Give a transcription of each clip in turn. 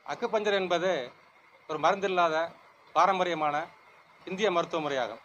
Acupuncture என்பது ஒரு மருந்தில்லாத பாரம்பரியமான இந்திய மருத்துவ முறையாகும்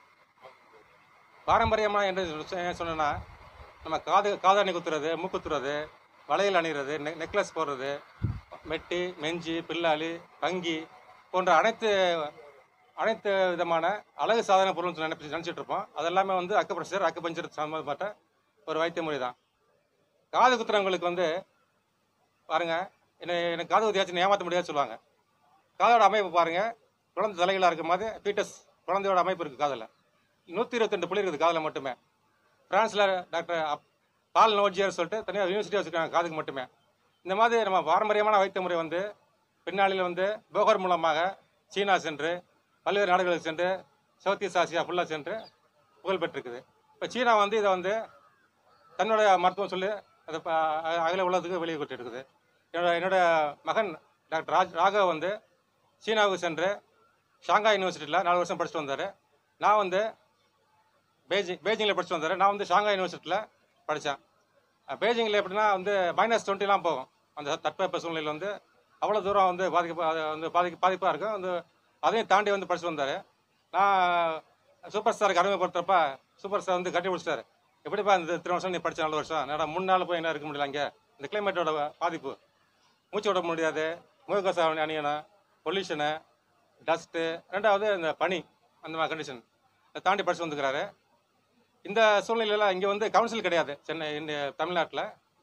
பாரம்பரியமாக என்று சொ- ஏன் சொன்னேன்னா நம்ம காது காதணி குத்துறது மூக்குத்துறது வளையல் அணிகிறது நெ நெக்லஸ் போடுறது மெட்டி மெஞ்சி பில்லாளி பங்கி போன்ற அனைத்து அனைத்து விதமான அழகு சாதன பொருள்னு நினைச்சு நினச்சிட்டு இருப்போம் அதெல்லாமே வந்து அக்குப்ரெஷர் அக்குபஞ்சர் சம்மந்தப்பட்ட ஒரு வைத்திய முறை தான் காது குத்துறவங்களுக்கு வந்து பாருங்க என்ன எனக்கு காது குத்தியாச்சுன்னு ஏமாற்ற முடியாது சொல்லுவாங்க காதோட அமைப்பு பாருங்க குழந்தை தலைகளாக இருக்கும் போது ஃபீட்டஸ் குழந்தையோட அமைப்பு இருக்குது காதில் நூற்றி இருபத்தெண்டு புள்ளி இருக்குது காதில் மட்டுமே பிரான்ஸில் டாக்டர் அப்- பால் நோஜியர் சொல்லிட்டு தனியாக யூனிவர்சிட்டி வச்சுருக்காங்க காதுக்கு மட்டுமே இந்த மாதிரி நம்ம பாரம்பரியமான வைத்திய முறை வந்து பின்னாளில் வந்து போகர் மூலமாக சீனா சென்று பல்வேறு நாடுகளுக்கு சென்று சவுத் ஈஸ்ட் ஆசியா ஃபுல்லாக சென்று புகழ் பெற்றிருக்குது இப்போ சீனா வந்து இதை வந்து தன்னுடைய மருத்துவம் சொல்லி அதை ப- அ- அகில உலகத்துக்கு வெளியே கொண்டு இருக்குது என்னோட என்னோட மகன் டாக்டர் ராஜ் ராகவ் வந்து சீனாவுக்கு சென்று ஷாங்காய் யூனிவர்சிட்டியில் நாலு வருஷம் படிச்சுட்டு வந்தார் நான் வந்து பெய்ஜிங் பெய்ஜிங்கில் படிச்சுட்டு வந்தார் நான் வந்து ஷாங்காய் யூனிவர்சிட்டியில் படித்தேன் பெய்ஜிங்கில் எப்படின்னா வந்து மைனஸ் டுவெண்ட்டிலாம் போகும் அந்த தட்பவெப்ப சூழ்நிலையில் வந்து அவ்வளோ தூரம் வந்து பாதிக்க அது வந்து பாதிக்க பாதிப்பாக இருக்கும் வந்து அதையும் தாண்டி வந்து படிச்சுட்டு வந்தார் நான் சூப்பர் ஸ்டாருக்கு அறிமுகப்படுத்துறப்ப சூப்பர் ஸ்டார் வந்து கட்டி பிடிச்சிட்டாரு எப்படிப்பா இந்த இத்தனை வருஷம் நீ படிச்ச நாலு வருஷம் என்னடா மூணு நாள் போய் என்ன இருக்க முடியல இங்கே இந்த கிளைமேட்டோட பாதிப்பு மூச்சு விட முடியாது முகக்கவசம் அணியணும் பொல்யூஷனு டஸ்ட்டு ரெண்டாவது இந்த பனி அந்த மாதிரி கண்டிஷன் அதை தாண்டி படிச்சு வந்துக்கிறாரு இந்த சூழ்நிலையில் இங்கே வந்து கவுன்சில் கிடையாது சென்னை இந்த தமிழ்நாட்டில்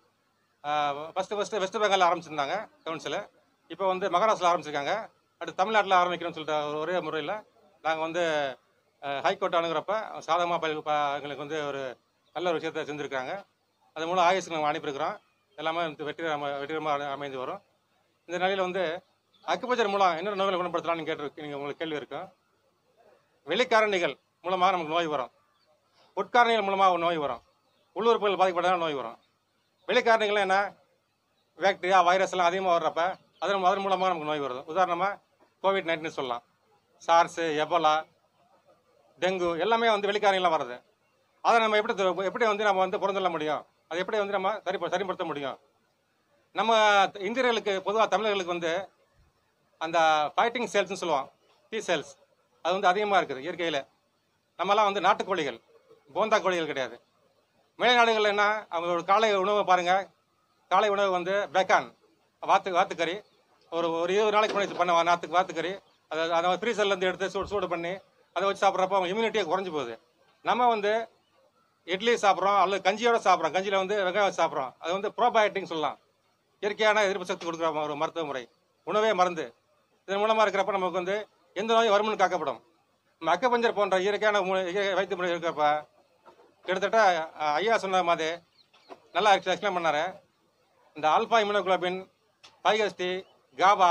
ஃபஸ்ட்டு ஃபஸ்ட்டு வெஸ்ட் பெங்கால் ஆரம்பிச்சிருந்தாங்க கவுன்சிலு இப்போ வந்து மகாராஷ்டிரா ஆரம்பிச்சிருக்காங்க அடுத்து தமிழ்நாட்டில் ஆரம்பிக்கணும்னு சொல்லிட்டு ஒரு ஒரே முறையில் நாங்கள் வந்து ஹைகோர்ட் அணுகிறப்ப சாதகமாக ப ப- எங்களுக்கு வந்து ஒரு நல்ல ஒரு விஷயத்தை செஞ்சுருக்காங்க அது மூலம் ஆயுசுக்கு நம்ம அனுப்பியிருக்கிறோம் எல்லாமே வந்து வெற்றிகரமாக வெற்றிகரமாக அமைந்து வரும் இந்த நிலையில் வந்து அக்குபஞ்சர் மூலம் என்ன நோய்களை குணப்படுத்தலாம்னு கேட்டு நீங்கள் உங்களுக்கு கேள்வி இருக்கும் வெளிக்காரணிகள் மூலமாக நமக்கு நோய் வரும் உட்காரணிகள் மூலமாக நோய் வரும் உள்ளுறுப்புகள் பாதிக்கப்பட்டதால் நோய் வரும் வெளிக்காரணிகள் என்ன பாக்டீரியா வைரஸ் எல்லாம் அதிகமாக வர்றப்ப அதன் அதன் மூலமாக நமக்கு நோய் வருது உதாரணமாக கோவிட் நைன்டீன் சொல்லலாம் சார்ஸு எபோலா டெங்கு எல்லாமே வந்து வெளிக்காரணிகளாக வருது அதை நம்ம எப்படி து- எப்படி வந்து நம்ம வந்து புறந்தள்ள முடியும் அதை எப்படி வந்து நம்ம சரி சரிப்படுத்த முடியும் நம்ம இந்தியர்களுக்கு பொதுவாக தமிழர்களுக்கு வந்து அந்த ஃபைட்டிங் செல்ஸ்னு சொல்லுவோம் டி செல்ஸ் அது வந்து அதிகமாக இருக்குது இயற்கையில் நம்மலாம் வந்து நாட்டுக்கோழிகள் போந்தா கோழிகள் கிடையாது மேல்நாடுகள் என்ன அவங்களோட காலை உணவை பாருங்கள் காலை உணவு வந்து பேக்கான் வாத்து வாத்துக்கறி ஒரு ஒரு இருபது நாளைக்கு முன்னாடி பண்ண வா- நாத்துக்கு வாத்துக்கறி அதை அதை ஃப்ரீசர்லேருந்து எடுத்து சூடு சூடு பண்ணி அதை வச்சு சாப்பிட்றப்ப அவங்க இம்யூனிட்டியே குறைஞ்சி போகுது நம்ம வந்து இட்லி சாப்பிட்றோம் அல்லது கஞ்சியோட சாப்பிட்றோம் கஞ்சியில் வந்து வெங்காயம் வச்சு சாப்பிட்றோம் அது வந்து ப்ரோபயோட்டிக் சொல்லலாம் இயற்கையான எதிர்ப்பு சக்தி கொடுக்குற ஒரு மருத்துவ முறை உணவே மருந்து இதன் மூலமாக இருக்கிறப்ப நமக்கு வந்து எந்த நோயும் வருமுன்னு காக்கப்படும் நம்ம அக்கபஞ்சர் போன்ற இயற்கையான மு- இயற்கை வைத்திய முறை இருக்கிறப்ப கிட்டத்தட்ட அஹ், ஐயா சொன்ன மாதிரி நல்லா எக்ஸ்பிளைன் பண்ணாரு இந்த ஆல்பா இம்யூனோகுளோபின் பைகஸ்டி காபா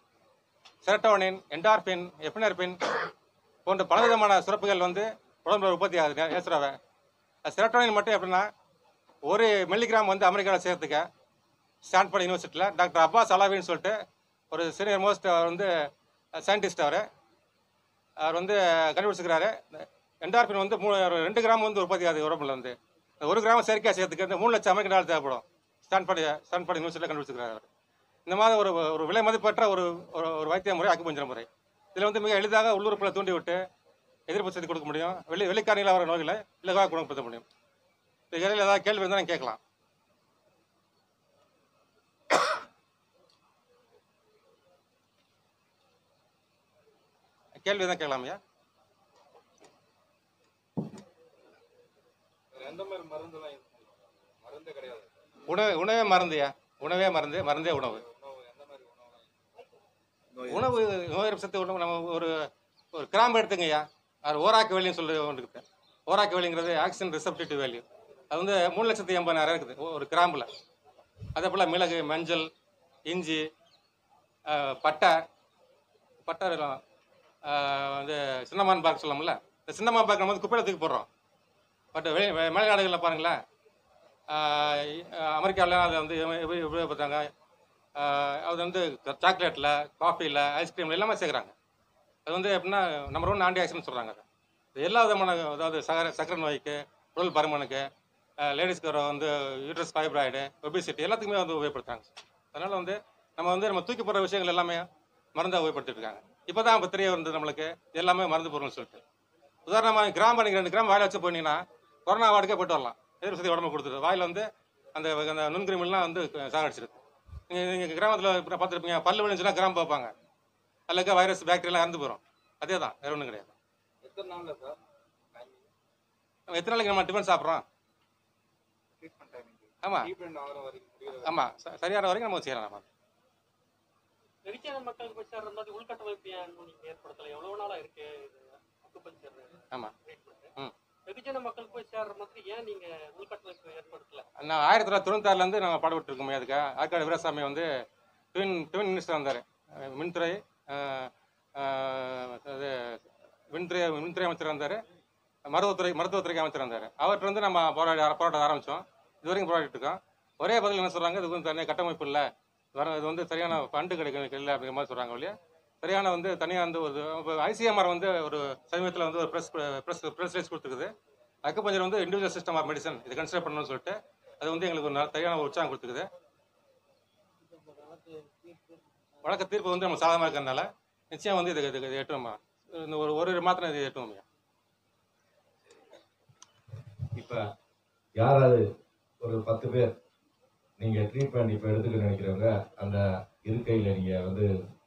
செரட்டோனின் என்டார்பின் எபினர்பின் போன்ற பலவிதமான சுரப்புகள் வந்து உடம்புல உற்பத்தி ஆகுது நேச்சுராவை செரட்டோனின் மட்டும் எப்படின்னா ஒரு மில்லிகிராம் வந்து அமெரிக்காவில் சேர்த்துக்க ஸ்டான்ஃபோர்ட் யூனிவர்சிட்டியில் டாக்டர் அப்பாஸ் அலாவின்னு சொல்லிட்டு ஒரு சீனியர் மோஸ்ட் அவர் வந்து சயின்டிஸ்ட் அவர் அவர் வந்து கண்டுபிடிச்சிருக்கிறாரு என்டார்பின் வந்து மூணு ஒரு ரெண்டு கிராம் வந்து உற்பத்தி ஆகுது உடம்புல வந்து இந்த ஒரு கிராம் செயற்கையாக சேர்த்துக்க இந்த மூணு லட்சம் அமெரிக்க டாலர் தேவைப்படும் ஸ்டான்ஃபோர்ட் ஸ்டான்ஃபோர்ட் யூனிவர்சிட்டியில் கண்டுபிடிச்சிருக்காரு அவர் இந்த மாதிரி ஒரு ஒரு விலை மதிப்பற்ற ஒரு ஒரு ஒரு வைத்திய முறை அக்குபஞ்சர முறை இதில் வந்து மிக எளிதாக உள்ளுறுப்பில் தூண்டி விட்டு எதிர்ப்பு சக்தி கொடுக்க முடியும் வெளி வெளிக்காரணியில் வர நோய்களை இலகாக குணப்படுத்த முடியும் இந்த இடையில ஏதாவது கேள்வி இருந்தால் நீங்கள் கேட்கலாம் கேள்வி தான் கேட்கலாம் ஐயா எந்த மாதிரி மருந்துலாம் யூஸ் பண்ணுவாங்க மருந்தே கிடையாது உணவு உணவே மருந்துயா உணவே மருந்து மருந்தே உணவு உணவு எந்த மாதிரி உணவுலாம் உணவு நோய் எதிர்ப்பு சக்தி உணவு நம்ம ஒரு ஒரு கிராம்பு எடுத்துங்கய்யா அது ஓராக்கு வேலின்னு சொல்லி ஒன்று இருக்குது ஓராக்கு வேலிங்கிறது ஆக்சிஜன் ரிசப்டிவ் வேல்யூ அது வந்து மூணு லட்சத்தி எண்பதாயிரம் இருக்குது ஒ- ஒரு கிராம்பில் அதே போல் மிளகு மஞ்சள் இஞ்சி ஆஹ், பட்டை பட்டை இருக்கும். ஆஹ், வந்து சின்னமான் பார்க் சொல்லலாம்ல இந்த சின்னமான் பார்க் நம்ம வந்து குப்பையில தூக்கி போடுறோம் பட் வெளி வெ- மேல்நாடுகளில் பாருங்களேன் அமெரிக்காவில் அதை வந்து எப்படி- எப்படி உபயோகப்படுத்தாங்க ஆஹ் அது வந்து சாக்லேட்டில் காஃபியில் ஐஸ்கிரீம் எல்லாமே சேர்க்குறாங்க அது வந்து எப்படின்னா நம்பர் ஒன் ஆன்டி ஆக்சிடென்ட் சொல்கிறாங்க இது எல்லா விதமான அதாவது சகர சக்கரை நோய்க்கு உடல் பருமனுக்கு லேடிஸ்க்கு வந்து யூட்ரஸ் ஃபைப்ராய்டு ஒபிசிட்டி எல்லாத்துக்குமே வந்து உபயோகப்படுத்துறாங்க அதனால் வந்து நம்ம வந்து நம்ம தூக்கி போடுற விஷயங்கள் எல்லாமே மருந்தாக உபயோகப்படுத்திட்டு இருக்காங்க இப்போ தான் இப்போ தெரிய வந்து நம்மளுக்கு இது எல்லாமே மருந்து பொருள்னு சொல்லிட்டு உதாரணமாக கிராம் நீங்கள் ரெண்டு கிராம் வாயில் வச்சு போனீங்கன்னா கொரோனா வார்டுக்கே போயிட்டு வரலாம் எதிர்ப்பு சக்தி உடம்பு கொடுத்துரு வாயில் வந்து அந்த அந்த நுண்கிருமிலாம் வந்து சாகடிச்சிருக்கு நீங்கள் நீங்கள் கிராமத்தில் பார்த்துருப்பீங்க பல்லு விழுந்துச்சுன்னா கிராம் பார்ப்பாங்க அல்லக்க வைரஸ் பாக்டீரியெல்லாம் இறந்து போயிடும் அதே தான் வேற ஒன்றும் கிடையாது எத்தனை நாள்ல சார் டைமிங் நம்ம எத்தனை நாளைக்கு நம்ம டிஃபன் சாப்பிட்றோம் ட்ரீட்மெண்ட் டைமிங் ஆமாம் ட்ரீட்மெண்ட் ஆகிற வரைக்கும் முடியறது ஆமாம் சரியான வரைக்கும் நம்ம செய்யலாம் நம்ம வெகுஜன மக்களுக்கு போய் சேர்ற மாதிரி உள்கட்டமைப்பு ஏன் இன்னும் நீங்க ஏற்படுத்தல எவ்வளவு நாளா இருக்கு இது அக்குபஞ்சர் ஆமாம் ட்ரீட்மெண்ட் ம். வெகுஜன மக்களுக்கு போய் சேர்ற மாதிரி ஏன் நீங்க உள்கட்டமைப்பு ஏற்படுத்தல நான் ஆயிரத்தி தொள்ளாயிரத்தி தொண்ணூத்தாறுலேருந்து நம்ம பாடுபட்டு இருக்கோம் அதுக்கு ஆற்காடு வீரசாமி வந்து ட்வின் ட்வின் மினிஸ்டர் வந்தார் மின்துறை அஹ், அஹ், இது மின்துறை மின்துறை அமைச்சர் வந்தார் மருத்துவத்துறை மருத்துவத்துறைக்கு அமைச்சர் வந்தார் அவர்கிட்ட வந்து நம்ம போராடி போராட்ட ஆரம்பித்தோம் இது வரைக்கும் போராடிட்டு இருக்கோம் ஒரே பதில் என்ன சொல்கிறாங்க இதுக்கு வந்து தனியாக கட்டமைப்பு இல்லை வர இது வந்து சரியான ஃபண்டு கிடைக்க இல்லை அப்படிங்கிற மாதிரி சொல்கிறாங்க இல்லையா சரியான வந்து தனியாக வந்து ஒரு ஐசிஎம்ஆர் வந்து ஒரு சமீபத்தில் வந்து ஒரு ப்ரெஸ் ப்ரெஸ் ப்ரெஸ் ரைஸ் கொடுத்துருக்குது அக்குபஞ்சர் வந்து இண்டிவிஜுவல் சிஸ்டம் ஆஃப் மெடிசன் இது கன்சிடர் பண்ணணும்னு சொல்லிட்டு அது வந்து எங்களுக்கு ஒரு நல்ல- சரியான ஒரு உற்சாகம் கொடுத்துக்குது வழக்கு தீர்ப்பு வந்து நம்ம சாதகமாக இருக்கிறதுனால நிச்சயம் வந்து இது இது எட்டுவோம் இந்த ஒரு ஒரு மாத்திரம் இது எட்டுவோம் இப்ப யாராவது ஒரு பத்து பேர் நீங்க ட்ரீட்மெண்ட் இப்ப எடுத்துக்க நினைக்கிறவங்க அந்த இருக்கையில நீங்க வந்து